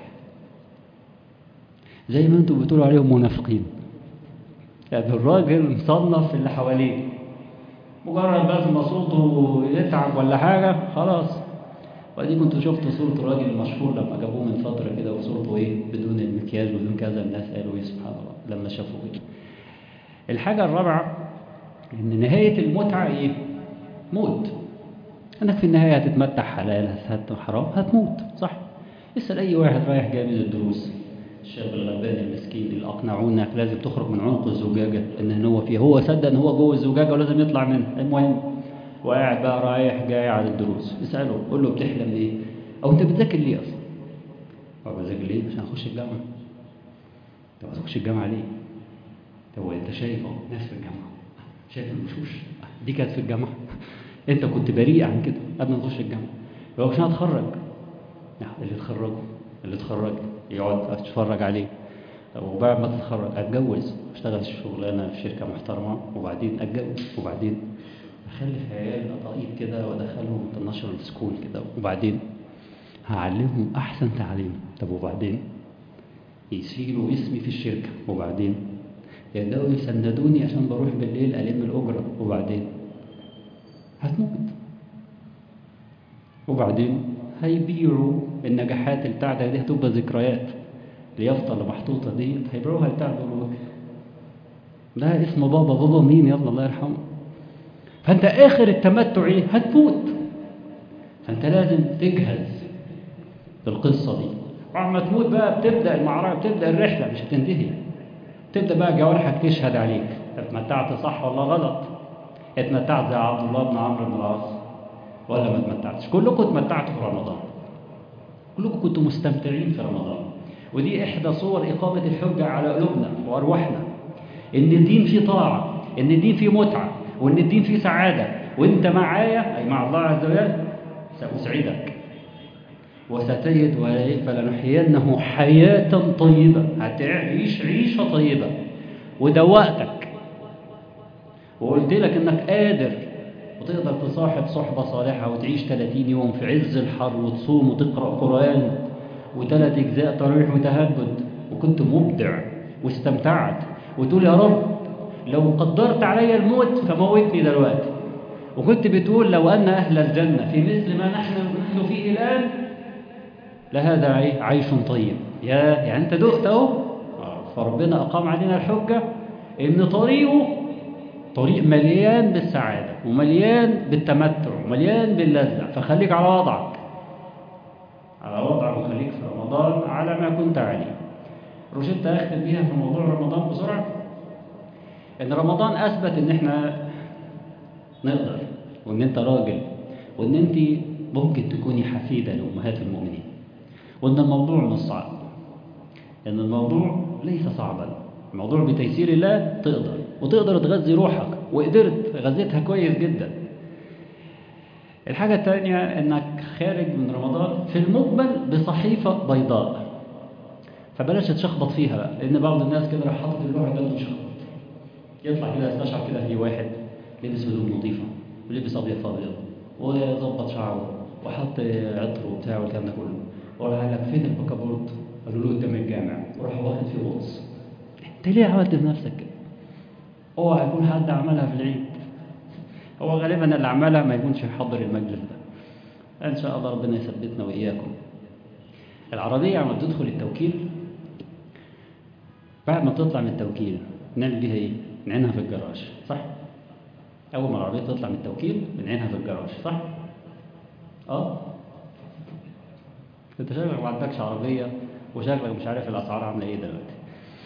S2: زي ما انتم بتقولوا عليهم منافقين يعني الراجل مصنف اللي حواليه مجرد بس ما صوته يتعب ولا حاجة خلاص ودي كنت شفت صورة الراجل المشهور لما جابوه من فترة كده وصورته ايه بدون المكياج بدون كذا الناس قالوا ايه سبحان الله لما شافوه ايه الحاجة الرابعة ان نهاية المتعة ايه موت انك في النهاية هتتمتع حلال هتتمتع حرام هتموت صح اسأل اي واحد رايح جاي من الدروس الشاب الغلبان المسكين اللي اقنعوه انك لازم تخرج من عنق الزجاجه ان هو فيه هو صدق ان هو جوه الزجاجه ولازم يطلع منها المهم وقاعد بقى رايح جاي على الدروس اساله قول له بتحلم ليه او انت بتذاكر ليه اصلا هو بذاكر ليه عشان اخش الجامعه طب هتخش الجامعه ليه هو انت شايف اهو ناس في الجامعه شايف الوشوش دي كانت في الجامعه انت كنت بريء عن كده قبل ما تخش الجامعه هو عشان اتخرج اللي اتخرجوا اللي اتخرج يقعد اتفرج عليه وبعد ما تتخرج اتجوز اشتغل شغلانه في شركه محترمه وبعدين اتجوز وبعدين اخلف عيال قطايف كده وادخلهم انترناشونال سكول كده وبعدين هعلمهم احسن تعليم طب وبعدين يشيلوا اسمي في الشركه وبعدين يبداوا يسندوني عشان بروح بالليل الم الاجره وبعدين هتموت وبعدين هيبيعوا النجاحات بتاعتك دي هتبقى ذكريات اليافطة اللي محطوطة دي هيبيعوها بتاع ده اسمه بابا بابا مين يلا الله يرحمه فانت اخر التمتع ايه هتموت فانت لازم تجهز بالقصة دي وعما تموت بقى بتبدأ المعركة بتبدأ الرحلة مش هتنتهي تبدأ بقى جوارحك تشهد عليك اتمتعت صح ولا غلط اتمتعت زي عبد الله بن عمرو بن العاص ولا ما اتمتعتش كلكم اتمتعتوا في رمضان كلكم كنتوا مستمتعين في رمضان ودي إحدى صور إقامة الحجة على قلوبنا وأرواحنا إن الدين فيه طاعة إن الدين فيه متعة وإن الدين فيه سعادة وإنت معايا أي مع الله عز وجل سأسعدك وستجد فلنحيينه حياة طيبة هتعيش عيشة طيبة وده وقتك وقلت لك إنك قادر وتقدر تصاحب صحبة صالحة وتعيش 30 يوم في عز الحر وتصوم وتقرأ قرآن وثلاث أجزاء تراويح وتهجد وكنت مبدع واستمتعت وتقول يا رب لو قدرت علي الموت فموتني دلوقتي وكنت بتقول لو أن أهل الجنة في مثل ما نحن نحن فيه الآن لهذا عيش طيب يا يعني أنت دقت أهو فربنا أقام علينا الحجة إن طريقه طريق مليان بالسعادة ومليان بالتمتع ومليان باللذة فخليك على وضعك على وضعك وخليك في رمضان على ما كنت عليه روشتة أختم بيها في موضوع رمضان بسرعة إن رمضان أثبت إن إحنا نقدر وإن أنت راجل وإن أنت ممكن تكوني حفيدة لأمهات المؤمنين وإن الموضوع مش صعب إن الموضوع ليس صعبا الموضوع بتيسير الله تقدر وتقدر تغذي روحك وقدرت غذيتها كويس جدا الحاجة الثانية انك خارج من رمضان في المقبل بصحيفة بيضاء فبلاش تشخبط فيها بقى لان بعض الناس كده راح حاطط اللوحة ده وشخبط يطلع كده يستشعر كده في واحد لبس هدوم نظيفة ولبس ابيض في ابيض وظبط شعره وحط عطر وبتاع والكلام ده كله وراح قال لك فين الباكابورت؟ قالوا له قدام الجامع وراح واخد فيه غطس انت ليه عملت في نفسك كده؟ اوعى يكون حد عملها في العيد هو غالبا اللي عملها ما يكونش يحضر المجلس ده ان شاء الله ربنا يثبتنا واياكم العربيه لما بتدخل التوكيل بعد ما تطلع من التوكيل نعمل بيها ايه نعينها في الجراج صح اول ما العربيه تطلع من التوكيل بنعينها في الجراج صح اه انت شكلك ما عندكش عربيه وشكلك مش عارف الاسعار عامله ايه دلوقتي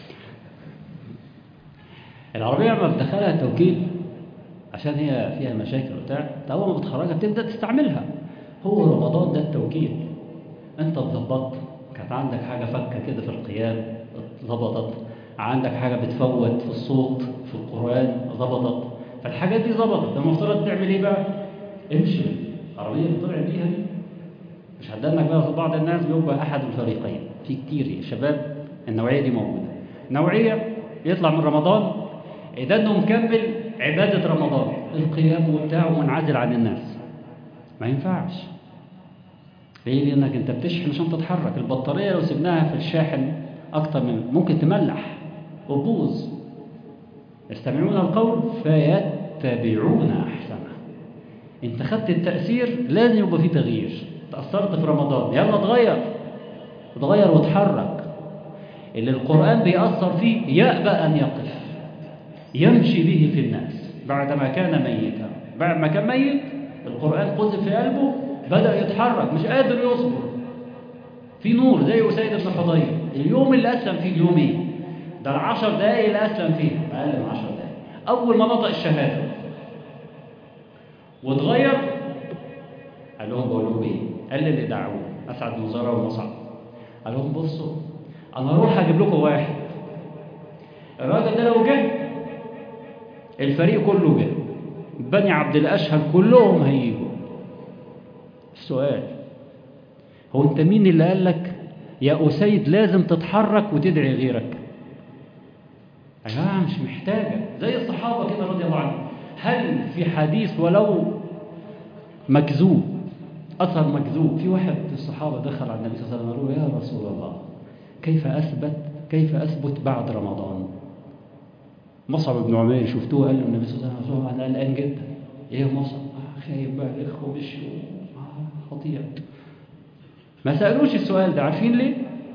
S2: العربية لما بتدخلها التوكيل عشان هي فيها مشاكل وبتاع أول ما بتخرجها بتبدأ تستعملها هو رمضان ده التوكيل أنت اتظبطت كانت عندك حاجة فكة كده في القيام ظبطت عندك حاجة بتفوت في الصوت في القرآن ظبطت فالحاجات دي ظبطت المفترض تعمل إيه بقى؟ امشي العربية اللي طلع بيها دي مش هتدنك بقى في بعض الناس بيبقى أحد الفريقين في كتير شباب النوعية دي موجودة نوعية يطلع من رمضان ده انه مكمل عبادة رمضان القيام وبتاع ومنعزل عن الناس ما ينفعش ليه لانك انت بتشحن عشان تتحرك البطارية لو سبناها في الشاحن اكتر من ممكن تملح وتبوظ يستمعون القول فيتبعون احسنه انت خدت التأثير لازم يبقى فيه تغيير تأثرت في رمضان يلا اتغير اتغير واتحرك اللي القرآن بيأثر فيه يأبى أن يقف يمشي به في الناس بعدما كان ميتا بعد ما كان ميت القرآن قذف في قلبه بدأ يتحرك مش قادر يصبر في نور زي أسيد بن حضير اليوم اللي أسلم فيه اليوم إيه ده العشر دقايق اللي أسلم فيها أقل من عشر دقايق أول ما نطق الشهادة واتغير قال لهم بقول لهم إيه قال لي اللي دعوه أسعد بن زرار ومصعب قال لهم بصوا أنا أروح أجيب لكم واحد الراجل ده لو جه الفريق كله جه بني عبد الأشهل كلهم هيجوا السؤال هو أنت مين اللي قال لك يا أسيد لازم تتحرك وتدعي غيرك يا جماعة مش محتاجة زي الصحابة كده رضي الله عنهم هل في حديث ولو مكذوب أثر مكذوب في واحد من الصحابة دخل على النبي صلى الله عليه وسلم قال له يا رسول الله كيف أثبت كيف أثبت بعد رمضان مصعب بن عمير شفتوه قال له النبي صلى الله عليه وسلم أنا قلقان جدا إيه يا مصعب آه خايف بقى الإخوة مشوا آه خطير ما سألوش السؤال ده عارفين ليه؟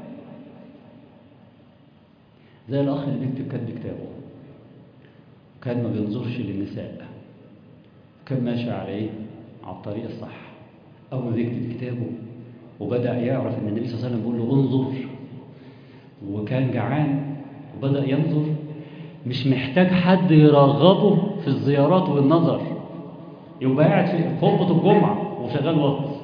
S2: زي الأخ اللي بيكتب كتب كتابه كان ما بينظرش للنساء كان ماشي على إيه؟ على الطريق الصح أول ما بيكتب كتابه وبدأ يعرف إن النبي صلى الله عليه وسلم بيقول له انظر وكان جعان وبدأ ينظر مش محتاج حد يرغبه في الزيارات والنظر يبقى قاعد في خطبة الجمعة وشغال واتس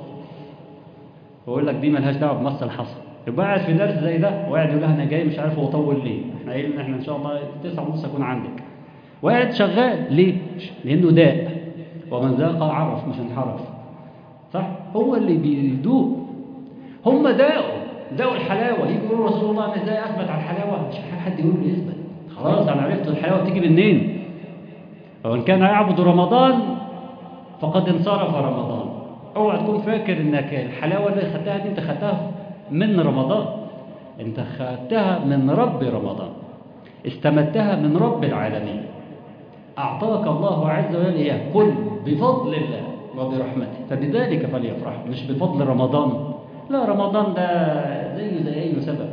S2: ويقول لك دي ملهاش دعوة بمص الحصى يبقى قاعد في درس زي ده وقاعد يقول لها انا جاي مش عارف هو طول ليه احنا قايلين ان احنا ان شاء الله 9 ونص اكون عندك وقاعد شغال ليه؟ لانه داء ومن ذاق عرف مش انحرف صح؟ هو اللي بيدوق هم داقوا داقوا الحلاوه يجي يقولوا رسول الله انا ازاي اثبت على الحلاوه مش حد يقول لي اثبت خلاص انا عرفت الحلاوه بتيجي منين وان كان يعبد رمضان فقد انصرف رمضان اوعى تكون فاكر انك الحلاوه اللي خدتها دي انت خدتها من رمضان انت خدتها من رب رمضان استمدتها من رب العالمين اعطاك الله عز وجل اياه كل بفضل الله وبرحمته فبذلك فليفرح مش بفضل رمضان لا رمضان ده زيه زي اي سبب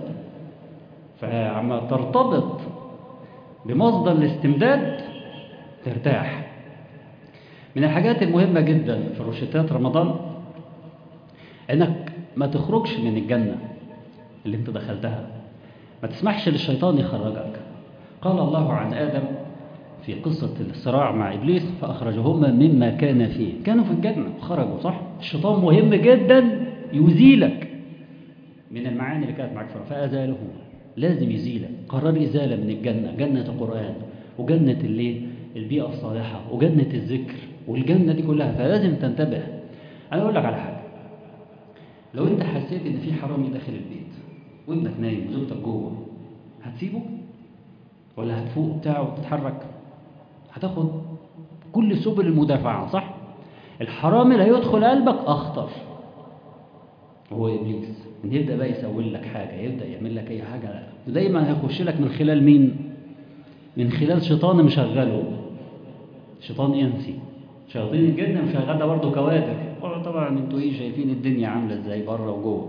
S2: فعما ترتبط بمصدر الاستمداد ترتاح من الحاجات المهمة جدا في روشتات رمضان انك ما تخرجش من الجنة اللي انت دخلتها ما تسمحش للشيطان يخرجك قال الله عن آدم في قصة الصراع مع إبليس فأخرجهما مما كان فيه كانوا في الجنة وخرجوا صح الشيطان مهم جدا يزيلك من المعاني اللي كانت معك فأزالهما لازم يزيلك قرار إزالة من الجنة جنة القرآن وجنة الليل البيئة الصالحة وجنة الذكر والجنة دي كلها فلازم تنتبه أنا أقول لك على حاجة لو أنت حسيت إن في حرامي داخل البيت وابنك نايم وزوجتك جوه هتسيبه ولا هتفوق بتاعه وتتحرك هتاخد كل سبل المدافعة صح الحرامي اللي هيدخل قلبك أخطر هو إبليس إن يبدأ بقى يسوي لك حاجة يبدأ يعمل لك أي حاجة ودايما هيخش لك من خلال مين من خلال شيطان مشغله شيطان ينسي شياطين الجن مشغله برضه كوادر طبعا انتوا ايه شايفين الدنيا عامله ازاي بره وجوه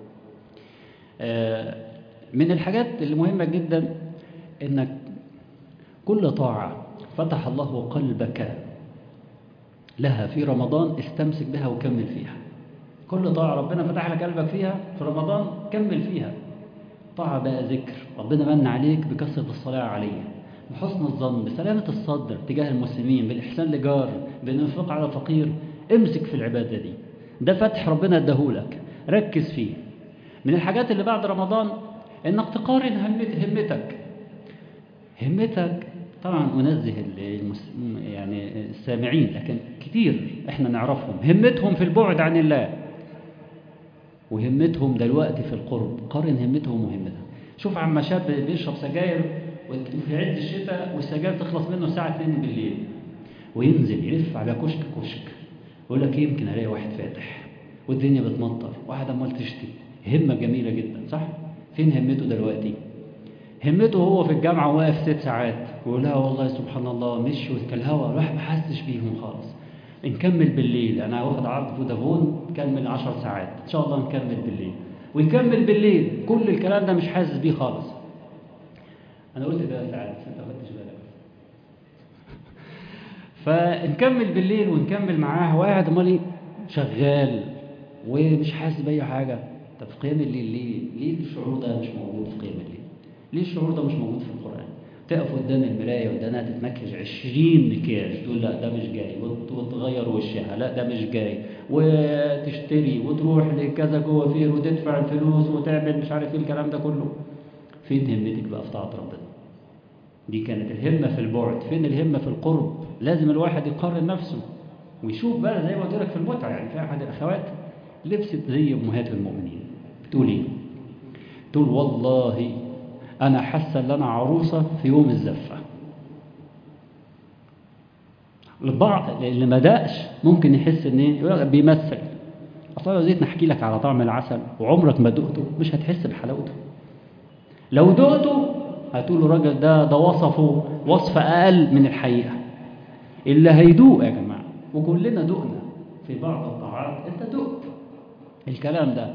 S2: آه من الحاجات المهمه جدا انك كل طاعه فتح الله قلبك لها في رمضان استمسك بها وكمل فيها كل طاعه ربنا فتح لك قلبك فيها في رمضان كمل فيها طاعه بقى ذكر ربنا من عليك بكثره الصلاه عليه بحسن الظن بسلامة الصدر تجاه المسلمين بالإحسان لجار بالإنفاق على فقير امسك في العبادة دي ده فتح ربنا اداهولك ركز فيه من الحاجات اللي بعد رمضان انك تقارن همت همتك همتك طبعا انزه المس... يعني السامعين لكن كتير احنا نعرفهم همتهم في البعد عن الله وهمتهم دلوقتي في القرب قارن همتهم وهمتك شوف عما شاب بيشرب سجاير وفي عز الشتاء والسجاير تخلص منه الساعة 2 بالليل وينزل يلف على كشك كشك يقول لك يمكن الاقي واحد فاتح والدنيا بتمطر واحد عمال تشتي همة جميلة جدا صح؟ فين همته دلوقتي؟ همته هو في الجامعة واقف ست ساعات ويقول لها والله سبحان الله مشي الهوا الواحد ما حسش بيهم خالص نكمل بالليل انا واخد عرض فودافون نكمل 10 ساعات ان شاء الله نكمل بالليل ويكمل بالليل كل الكلام ده مش حاسس بيه خالص انا قلت ده ساعات انت ما خدتش بالك فنكمل بالليل ونكمل معاه وقاعد امال ايه شغال ومش حاسس باي حاجه طب في قيام الليل ليه ليه الشعور ده مش موجود في قيام الليل ليه الشعور ده مش موجود في القرآن تقف قدام المراية وقدامها تتمكج 20 مكياج تقول لا ده مش جاي وت- وتغير وشها لا ده مش جاي وتشتري وتروح لكذا جوه فيه وتدفع الفلوس وتعمل مش عارف ايه الكلام ده كله فين همتك بقى في طاعة ربنا دي كانت الهمة في البعد فين الهمة في القرب لازم الواحد يقارن نفسه ويشوف بقى زي ما قلت لك في المتعة يعني في أحد الأخوات لبست زي أمهات المؤمنين بتقول إيه؟ تقول والله أنا حاسة إن أنا عروسة في يوم الزفة البعض اللي ما دقش ممكن يحس إن إيه؟ يقول لك بيمثل أصلا لو زيت نحكي لك على طعم العسل وعمرك ما دقته مش هتحس بحلاوته لو دقته هتقول الراجل ده ده وصفه وصف أقل من الحقيقة اللي هيدوق يا جماعة وكلنا دقنا في بعض الطاعات انت دقت الكلام ده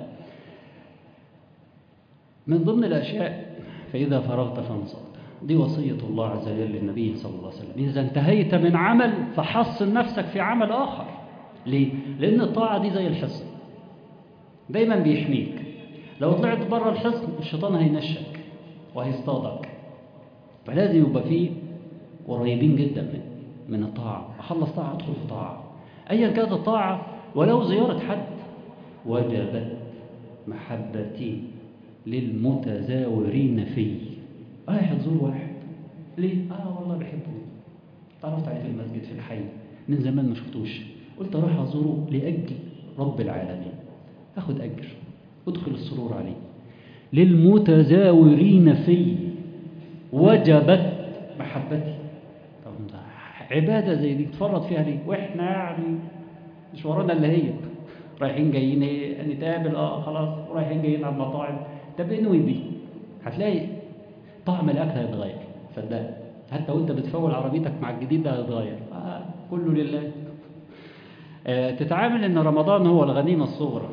S2: من ضمن الأشياء فإذا فرغت فانصب دي وصية الله عز وجل للنبي صلى الله عليه وسلم إذا انتهيت من عمل فحصن نفسك في عمل آخر ليه؟ لأن الطاعة دي زي الحصن دايما بيحميك لو طلعت بره الحصن الشيطان هينشك وهيصطادك فلازم يبقى فيه قريبين جدا من من الطاعة أخلص طاعة أدخل في طاعة أيا كانت الطاعة ولو زيارة حد وجبت محبتي للمتزاورين في رايح تزور واحد ليه؟ آه والله بحبه تعرفت عليه في المسجد في الحي من زمان ما شفتوش قلت أروح أزوره لأجل رب العالمين أخد أجر أدخل السرور عليه للمتزاورين في وجبت محبتي طب ده عبادة زي دي تفرط فيها ليه واحنا يعني مش ورانا اللي هي رايحين جايين ايه نتقابل اه خلاص رايحين جايين على المطاعم طب انوي بيه هتلاقي طعم الاكل هيتغير صدقني حتى وانت بتفول عربيتك مع الجديد ده هيتغير آه كله لله آه تتعامل ان رمضان هو الغنيمه الصغرى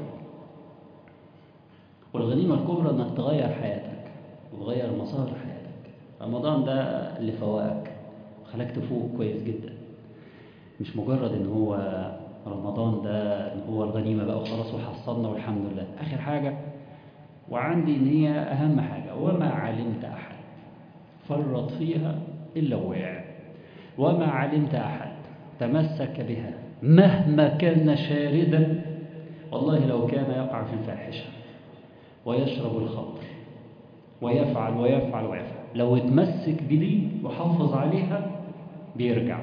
S2: والغنيمه الكبرى انك تغير حياتك وتغير مسار حياتك رمضان ده اللي فوقك خلاك تفوق كويس جدا مش مجرد ان هو رمضان ده ان هو الغنيمه بقى وخلاص وحصلنا والحمد لله اخر حاجه وعندي ان هي اهم حاجه وما علمت احد فرط فيها الا وقع وما علمت احد تمسك بها مهما كان شاردا والله لو كان يقع في الفاحشه ويشرب الخمر ويفعل ويفعل ويفعل لو اتمسك بدي وحافظ عليها بيرجع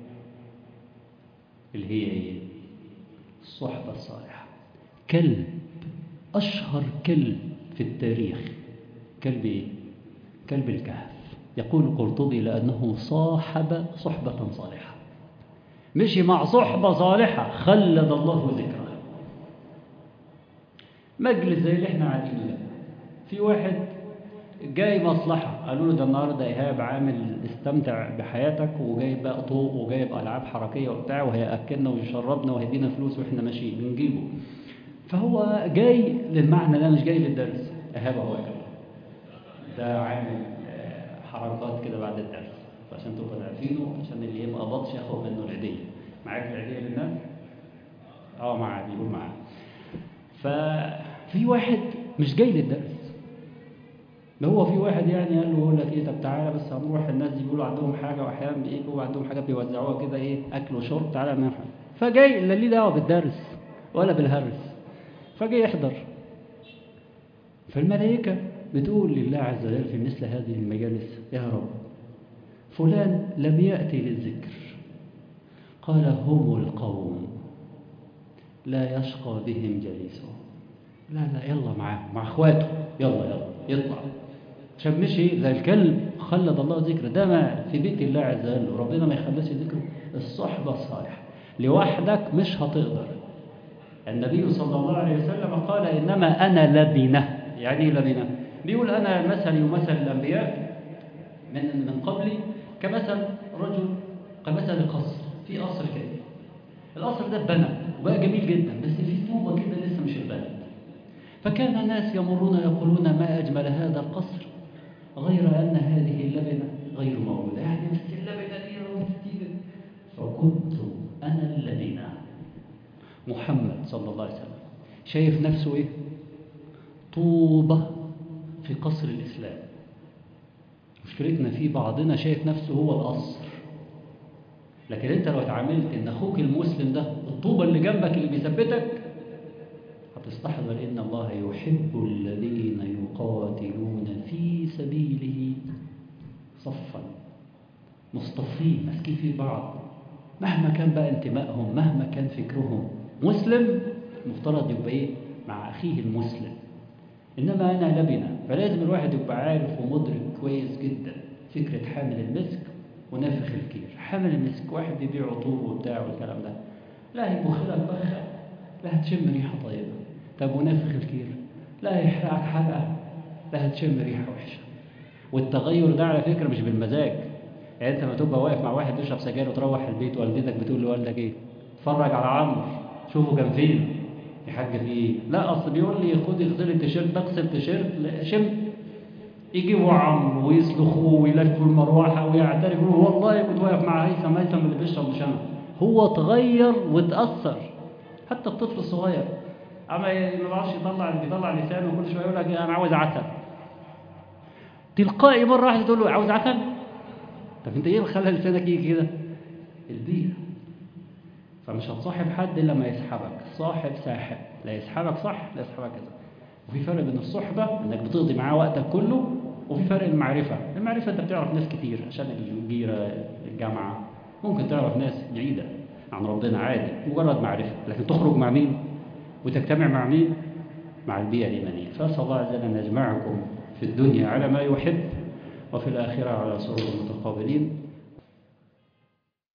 S2: اللي هي ايه الصحبة الصالحة كلب أشهر كلب في التاريخ كلب ايه كلب الكهف يقول قرطبي لأنه صاحب صحبة صالحة مشي مع صحبة صالحة خلد الله ذكره مجلس زي اللي احنا قاعدين ده في واحد جاي مصلحة قالوا له ده النهارده إيهاب عامل استمتع بحياتك وجايب بقى طوق وجايب ألعاب حركية وبتاع وهيأكلنا ويشربنا وهيدينا فلوس وإحنا ماشيين بنجيبه فهو جاي للمعنى ده مش جاي للدرس إيهاب أهو يا جماعة ده عامل حركات كده بعد الدرس فعشان تبقوا عارفينه عشان اللي ما قبضش ياخد منه العيدية معاك العيدية للناس؟ اه معاه بيقول معاه ففي واحد مش جاي للدرس ده هو في واحد يعني قال له يقول لك ايه طب تعالى بس هنروح الناس دي بيقولوا عندهم حاجه واحيانا بيجوا عندهم حاجات بيوزعوها كده ايه اكل وشرب تعالى نروح فجاي لا ليه دعوه بالدرس ولا بالهرس فجاي يحضر فالملائكه بتقول لله عز وجل في مثل هذه المجالس يا رب فلان لم ياتي للذكر قال هم القوم لا يشقى بهم جليسهم لا لا يلا معاه مع اخواته يلا يلا يطلع عشان مشي زي الكلب خلد الله ذكره ده ما في بيت الله عز وجل وربنا ما يخلصش ذكره الصحبة الصالحة لوحدك مش هتقدر النبي صلى الله عليه وسلم قال إنما أنا لبنة يعني ايه لبنة بيقول أنا مثلي ومثل الأنبياء من من قبلي كمثل رجل كمثل قصر في قصر كده القصر ده اتبنى وبقى جميل جدا بس في طوبة كده لسه مش اتبنت فكان الناس يمرون يقولون ما أجمل هذا القصر غير أن هذه اللبنة غير موجودة يعني بس اللبنة دي روتينة فكنت أنا اللبنة محمد صلى الله عليه وسلم شايف نفسه إيه طوبة في قصر الإسلام مشكلتنا في بعضنا شايف نفسه هو القصر لكن انت لو اتعاملت ان اخوك المسلم ده الطوبة اللي جنبك اللي بيثبتك هتستحضر ان الله يحب الذين يقاتلون في سبيله صفا مصطفين ماسكين في بعض مهما كان بقى انتمائهم مهما كان فكرهم مسلم مفترض يبقى ايه مع اخيه المسلم انما انا لبنه فلازم الواحد يبقى عارف ومدرك كويس جدا فكره حامل المسك ونافخ الكير حامل المسك واحد بيبيع عطور وبتاع والكلام ده لا هيبخلك بخه لا هتشم ريحه طيبه طب ونافخ الكير لا هيحرقك حرقه لا هتشم ريحه وحشه والتغير ده على فكره مش بالمزاج يعني انت لما تبقى واقف مع واحد بيشرب سجاير وتروح البيت والدتك بتقول لوالدك ايه اتفرج على عمرو شوفه كان فين يا حاج في ايه لا اصل بيقول لي خد اغسل التيشيرت بغسل التيشيرت شم يجيبوا عمرو ويسلخوه ويلفوا المروحه ويعترف يقولوا والله كنت واقف مع هيثم هيثم اللي بيشرب مش انا هو اتغير واتاثر حتى الطفل الصغير اما ما بيعرفش يطلع بيطلع لسانه وكل شويه يقول لك انا عاوز عسل تلقائي مره واحده تقول له عاوز عسل طب انت ايه اللي خلى لسانك يجي كده البيئه فمش هتصاحب حد الا لما يسحبك صاحب ساحب لا يسحبك صح لا يسحبك كذا وفي فرق بين الصحبه انك بتقضي معاه وقتك كله وفي فرق المعرفه المعرفه انت بتعرف ناس كتير عشان الجيره الجامعه ممكن تعرف ناس بعيده عن ربنا عادي مجرد معرفه لكن تخرج مع مين وتجتمع مع مين مع البيئه الايمانيه فاسال الله عز وجل ان يجمعكم في الدنيا على ما يحب وفي الآخرة على سرور متقابلين